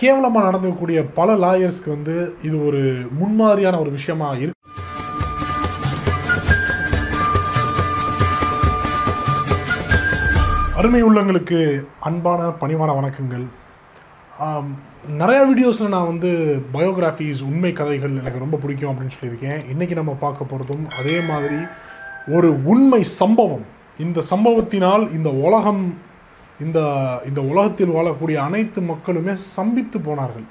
கேவலமாக நடந்துக்கக்கூடிய பல லாயர்ஸ்க்கு வந்து இது ஒரு முன்மாதிரியான ஒரு விஷயமா இருக்கு அருமை உள்ளங்களுக்கு அன்பான பணிவான வணக்கங்கள் ஆம், நிறைய வீடியோஸில் நான் வந்து பயோகிராஃபிஸ் உண்மை கதைகள் எனக்கு ரொம்ப பிடிக்கும் அப்படின்னு சொல்லியிருக்கேன் இன்றைக்கி நம்ம பார்க்க போகிறதும் அதே மாதிரி ஒரு உண்மை சம்பவம் இந்த சம்பவத்தினால் இந்த உலகம் இந்த இந்த உலகத்தில் வாழக்கூடிய அனைத்து மக்களுமே சம்பித்து போனார்கள்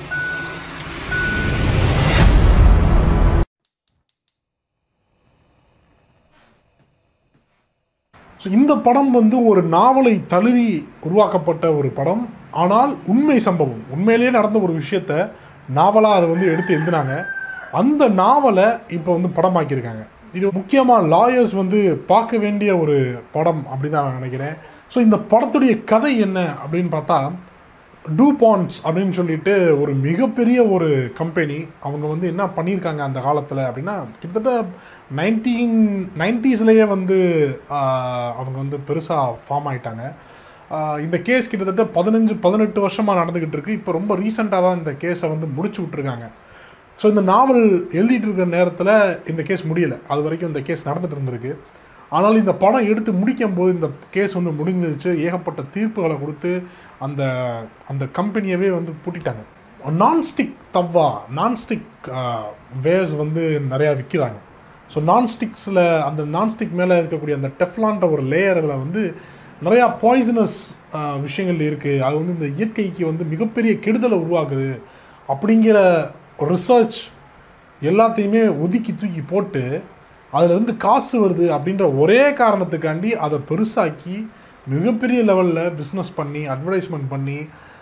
ஸோ இந்த படம் வந்து ஒரு நாவலை தழுவி உருவாக்கப்பட்ட ஒரு படம் ஆனால் உண்மை சம்பவம் உண்மையிலேயே நடந்த ஒரு விஷயத்த நாவலாக அதை வந்து எடுத்து எழுதினாங்க அந்த நாவலை இப்போ வந்து படமாக்கியிருக்காங்க இது முக்கியமாக லாயர்ஸ் வந்து பார்க்க வேண்டிய ஒரு படம் அப்படின்னு தான் நான் நினைக்கிறேன் ஸோ இந்த படத்துடைய கதை என்ன அப்படின்னு பார்த்தா டூபான்ஸ் அப்படின்னு சொல்லிட்டு ஒரு மிகப்பெரிய ஒரு கம்பெனி அவங்க வந்து என்ன பண்ணியிருக்காங்க அந்த காலத்தில் அப்படின்னா கிட்டத்தட்ட நைன்டீன் நைன்டிஸ்லேயே வந்து ஆஹ், அவங்க வந்து பெருசாக ஃபார்ம் ஆயிட்டாங்க ஆஹ், இந்த கேஸ் கிட்டத்தட்ட பதினஞ்சு பதினெட்டு வருஷமாக நடந்துக்கிட்டு இருக்கு இப்போ ரொம்ப ரீசெண்டாக தான் இந்த கேஸை வந்து முடிச்சு விட்ருக்காங்க ஸோ இந்த நாவல் எழுதிட்டு இருக்கிற நேரத்தில் இந்த கேஸ் முடியலை அது வரைக்கும் இந்த கேஸ் நடந்துட்டு இருந்திருக்கு ஆனால் இந்த படம் எடுத்து முடிக்கும் போது இந்த கேஸ் வந்து முடிஞ்சிருச்சு ஏகப்பட்ட தீர்ப்புகளை கொடுத்து அந்த அந்த கம்பெனியவே வந்து பூட்டிட்டாங்க நான்ஸ்டிக் தவ்வா நான்ஸ்டிக் வேஸ் வந்து நிறையா விற்கிறாங்க ஸோ நான்ஸ்டிக்ஸில் அந்த நான்ஸ்டிக் மேலே இருக்கக்கூடிய அந்த டெஃப்லான்ற ஒரு லேயரில் வந்து நிறையா பாய்சனஸ் விஷயங்கள் இருக்குது அது வந்து இந்த இயற்கைக்கு வந்து மிகப்பெரிய கெடுதலை உருவாக்குது அப்படிங்கிற ரிசர்ச் எல்லாத்தையுமே ஒதுக்கி தூக்கி போட்டு அதுலேருந்து காசு வருது அப்படின்ற ஒரே காரணத்துக்காண்டி அதை பெருசாக்கி மிகப்பெரிய லெவலில் பிஸ்னஸ் பண்ணி அட்வர்டைஸ்மெண்ட் பண்ணி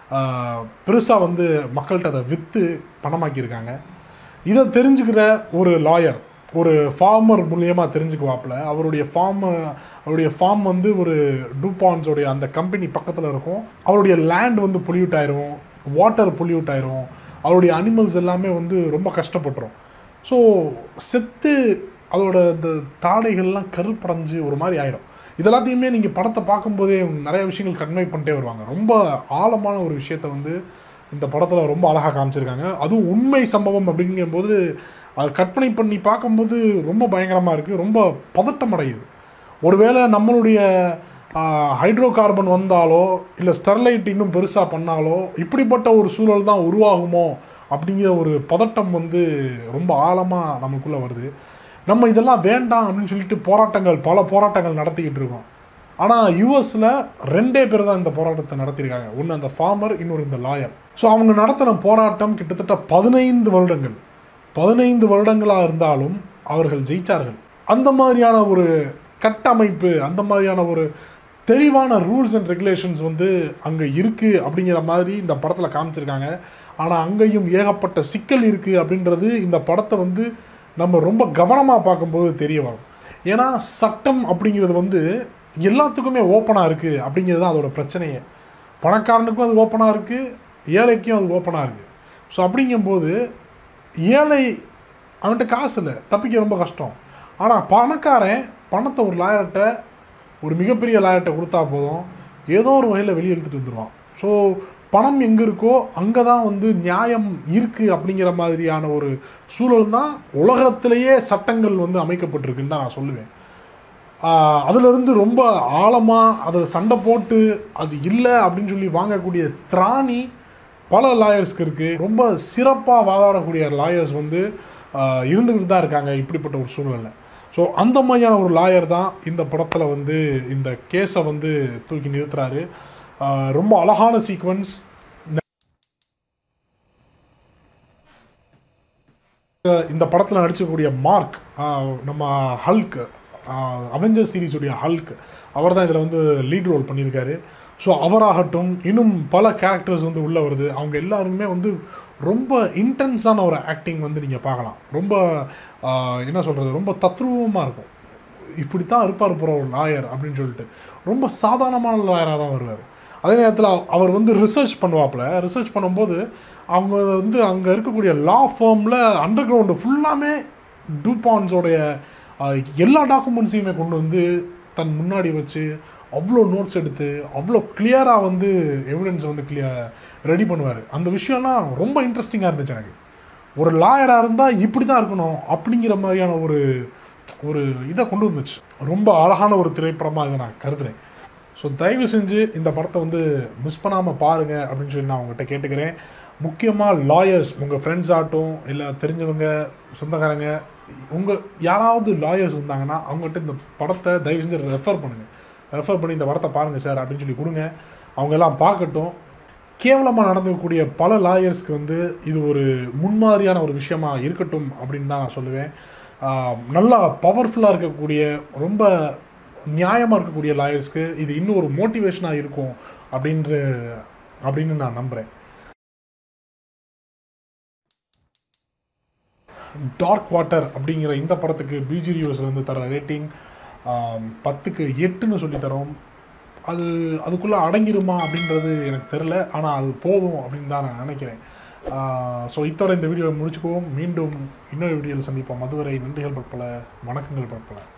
பெருசாக வந்து மக்கள்கிட்ட அதை விற்று பணமாக்கியிருக்காங்க இதை தெரிஞ்சுக்கிற ஒரு லாயர் ஒரு ஃபார்மர் மூலியமாக தெரிஞ்சுக்குவாப்புல அவருடைய ஃபார்ம் அவருடைய ஃபார்ம் வந்து ஒரு டூபான்ஸோடைய அந்த கம்பெனி பக்கத்தில் இருக்கும் அவருடைய லேண்ட் வந்து பொல்யூட் ஆயிரும் வாட்டர் பொல்யூட் ஆயிரும் அவருடைய அனிமல்ஸ் எல்லாமே வந்து ரொம்ப கஷ்டப்பட்டுரும் ஸோ செத்து அதோட இந்த தாடைகள்லாம் கருப்படைஞ்சு ஒரு மாதிரி ஆயிரும் இதெல்லாத்தையுமே நீங்கள் படத்தை பார்க்கும்போதே நிறைய விஷயங்கள் கன்வே பண்ணிட்டே வருவாங்க ரொம்ப ஆழமான ஒரு விஷயத்த வந்து இந்த படத்தில் ரொம்ப அழகாக காமிச்சிருக்காங்க அதுவும் உண்மை சம்பவம் அப்படிங்கும்போது அதை கற்பனை பண்ணி பார்க்கும்போது ரொம்ப பயங்கரமாக இருக்குது ரொம்ப பதட்டம் அடையுது ஒருவேளை நம்மளுடைய ஹைட்ரோ கார்பன் வந்தாலோ இல்லை ஸ்டெர்லைட் இன்னும் பெருசாக பண்ணாலோ இப்படிப்பட்ட ஒரு சூழல் தான் உருவாகுமோ அப்படிங்கிற ஒரு பதட்டம் வந்து ரொம்ப ஆழமாக நமக்குள்ளே வருது நம்ம இதெல்லாம் வேண்டாம் அப்படின்னு சொல்லிட்டு போராட்டங்கள் பல போராட்டங்கள் நடத்திக்கிட்டு இருக்கோம் ஆனால் யூஎஸில் ரெண்டே பேர் தான் இந்த போராட்டத்தை நடத்தியிருக்காங்க ஒன்று அந்த ஃபார்மர் இன்னொரு இந்த லாயர் ஸோ அவங்க நடத்தின போராட்டம் கிட்டத்தட்ட பதினைந்து வருடங்கள் பதினைந்து வருடங்களாக இருந்தாலும் அவர்கள் ஜெயிச்சார்கள் அந்த மாதிரியான ஒரு கட்டமைப்பு அந்த மாதிரியான ஒரு தெளிவான ரூல்ஸ் அண்ட் ரெகுலேஷன்ஸ் வந்து அங்கே இருக்குது அப்படிங்கிற மாதிரி இந்த படத்தில் காமிச்சிருக்காங்க ஆனால் அங்கேயும் ஏகப்பட்ட சிக்கல் இருக்குது அப்படின்றது இந்த படத்தை வந்து நம்ம ரொம்ப கவனமாக பார்க்கும்போது தெரிய வரும் ஏன்னா சட்டம் அப்படிங்கிறது வந்து எல்லாத்துக்குமே ஓப்பனாக இருக்குது அப்படிங்கிறது தான் அதோட பிரச்சனையே பணக்காரனுக்கும் அது ஓப்பனாக இருக்குது ஏழைக்கும் அது ஓப்பனாக இருக்குது ஸோ அப்படிங்கும்போது ஏழை அவன்கிட்ட காசு இல்லை தப்பிக்க ரொம்ப கஷ்டம் ஆனால் பணக்காரன் பணத்தை ஒரு லாயர்கிட்ட ஒரு மிகப்பெரிய லாயர்கிட்ட கொடுத்தா போதும் ஏதோ ஒரு வகையில் வெளியே எடுத்துகிட்டு வந்துடுவான் ஸோ பணம் எங்கே இருக்கோ அங்கே தான் வந்து நியாயம் இருக்குது அப்படிங்கிற மாதிரியான ஒரு சூழல் தான் உலகத்திலேயே சட்டங்கள் வந்து அமைக்கப்பட்டிருக்குன்னு தான் நான் சொல்லுவேன் ஆஹ் அதிலிருந்து ரொம்ப ஆழமாக அதை சண்டை போட்டு அது இல்லை அப்படின்னு சொல்லி வாங்கக்கூடிய திராணி பல லாயர்ஸ்க்கு இருக்குது ரொம்ப சிறப்பாக வாதாடக்கூடிய லாயர்ஸ் வந்து ஆஹ் இருந்துக்கிட்டு தான் இருக்காங்க இப்படிப்பட்ட ஒரு சூழ்நிலை ஸோ அந்த மாதிரியான ஒரு லாயர் தான் இந்த படத்தில் வந்து இந்த கேஸை வந்து தூக்கி நிறுத்துறாரு ஆஹ் ரொம்ப அழகான சீக்வன்ஸ் இந்த படத்தில் நடிச்சக்கூடிய மார்க் ஆஹ் நம்ம ஹல்க் அவெஞ்சர் சீரிஸுடைய ஹல்க் அவர் தான் இதில் வந்து லீட் ரோல் பண்ணியிருக்காரு ஸோ அவராகட்டும் இன்னும் பல கேரக்டர்ஸ் வந்து உள்ளே வருது அவங்க எல்லாருமே வந்து ரொம்ப இன்டென்ஸான ஒரு ஆக்டிங் வந்து நீங்கள் பார்க்கலாம் ரொம்ப ஆஹ் என்ன சொல்கிறது ரொம்ப தத்ரூபமாக இருக்கும் இப்படி தான் இருப்பார் போகிற ஒரு லாயர் அப்படின்னு சொல்லிட்டு ரொம்ப சாதாரணமான லாயராக தான் வருவார் அதே நேரத்தில் அவர் வந்து ரிசர்ச் பண்ணுவாப்புல ரிசர்ச் பண்ணும்போது அவங்க வந்து அங்கே இருக்கக்கூடிய லா ஃபார்மில் அண்டர் கிரவுண்டு ஃபுல்லாமே டூபான்ஸோடைய எல்லா டாக்குமெண்ட்ஸையுமே கொண்டு வந்து தன் முன்னாடி வச்சு அவ்வளோ நோட்ஸ் எடுத்து அவ்வளோ கிளியராக வந்து எவிடன்ஸ் வந்து கிளியர் ரெடி பண்ணுவார் அந்த விஷயம்லாம் ரொம்ப இன்ட்ரெஸ்டிங்காக இருந்துச்சு எனக்கு ஒரு லாயராக இருந்தால் இப்படி தான் இருக்கணும் அப்படிங்கிற மாதிரியான ஒரு ஒரு இதை கொண்டு வந்துச்சு ரொம்ப அழகான ஒரு திரைப்படமாக இதை நான் கருதுறேன் ஸோ தயவு செஞ்சு இந்த படத்தை வந்து மிஸ் பண்ணாமல் பாருங்கள் அப்படின்னு சொல்லி நான் உங்கள்கிட்ட கேட்டுக்கிறேன் முக்கியமாக லாயர்ஸ் உங்கள் ஃப்ரெண்ட்ஸ் ஆகட்டும் இல்லை தெரிஞ்சவங்க சொந்தக்காரங்க உங்கள் யாராவது லாயர்ஸ் இருந்தாங்கன்னா அவங்ககிட்ட இந்த படத்தை தயவு செஞ்சு ரெஃபர் பண்ணுங்கள் ரெஃபர் பண்ணி இந்த படத்தை பாருங்கள் சார் அப்படின்னு சொல்லி கொடுங்க அவங்க எல்லாம் பார்க்கட்டும் கேவலமாக நடந்துக்கக்கூடிய பல லாயர்ஸ்க்கு வந்து இது ஒரு முன்மாதிரியான ஒரு விஷயமா இருக்கட்டும் அப்படின்னு தான் நான் சொல்லுவேன் ஆஹ் நல்லா பவர்ஃபுல்லாக இருக்கக்கூடிய ரொம்ப நியாயமாக இருக்கக்கூடிய லாயர்ஸ்க்கு இது இன்னும் ஒரு மோட்டிவேஷனாக இருக்கும் அப்படின்ற அப்படின்னு நான் நம்புகிறேன் டார்க் வாட்டர் அப்படிங்கிற இந்த படத்துக்கு பிஜி ரிவ்யூஸ்லேருந்து தர ரேட்டிங் பத்துக்கு எட்டுன்னு சொல்லி தரோம் அது அதுக்குள்ளே அடங்கிருமா அப்படின்றது எனக்கு தெரில ஆனால் அது போதும் அப்படின்னு தான் நான் நினைக்கிறேன் ஸோ இத்தோட இந்த வீடியோவை முடிச்சுக்குவோம் மீண்டும் இன்னொரு வீடியோவில் சந்திப்போம் அதுவரை நன்றிகள் பற்பல வணக்கங்கள் பற்பல